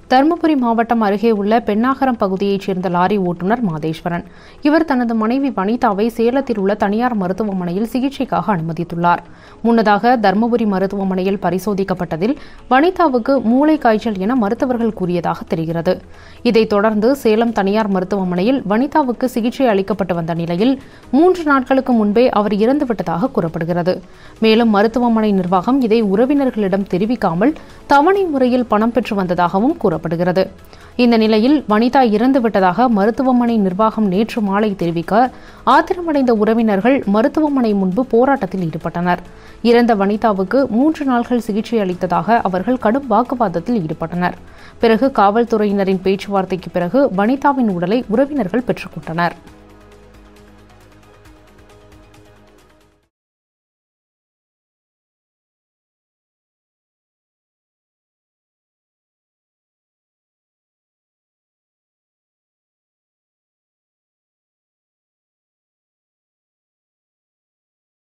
தருமபுரி மாவட்டம் அருகே உள்ள பெண்ணாகரம் பகுதியைச் சேர்ந்த லாரி ஓட்டுநர் மாதேஸ்வரன் இவர் தனது மனைவி வனிதாவை சேலத்தில் உள்ள தனியார் மருத்துவமனையில் சிகிச்சைக்காக அனுமதித்துள்ளார் முன்னதாக தருமபுரி மருத்துவமனையில் பரிசோதிக்கப்பட்டதில் வனிதாவுக்கு மூளை காய்ச்சல் என மருத்துவர்கள் கூறியதாக தெரிகிறது இதைத் தொடர்ந்து சேலம் தனியார் மருத்துவமனையில் வனிதாவுக்கு சிகிச்சை அளிக்கப்பட்டு வந்த நிலையில் மூன்று நாட்களுக்கு முன்பே அவர் இறந்துவிட்டதாக கூறப்படுகிறது மேலும் மருத்துவமனை நிர்வாகம் இதை உறவினர்களிடம் தெரிவிக்காமல் தவணை முறையில் பணம் பெற்று வந்ததாகவும் கூறப்படுகிறது இந்த நிலையில் வனிதா இறந்துவிட்டதாக மருத்துவமனை நிர்வாகம் நேற்று மாலை தெரிவிக்க ஆத்திரமடைந்த உறவினர்கள் மருத்துவமனை முன்பு போராட்டத்தில் ஈடுபட்டனர் இறந்த வனிதாவுக்கு மூன்று நாட்கள் சிகிச்சை அளித்ததாக அவர்கள் கடும் வாக்குவாதத்தில் ஈடுபட்டனர் பிறகு காவல்துறையினரின் பேச்சுவார்த்தைக்கு பிறகு வனிதாவின் உடலை உறவினர்கள் பெற்றுக்கொண்டனர்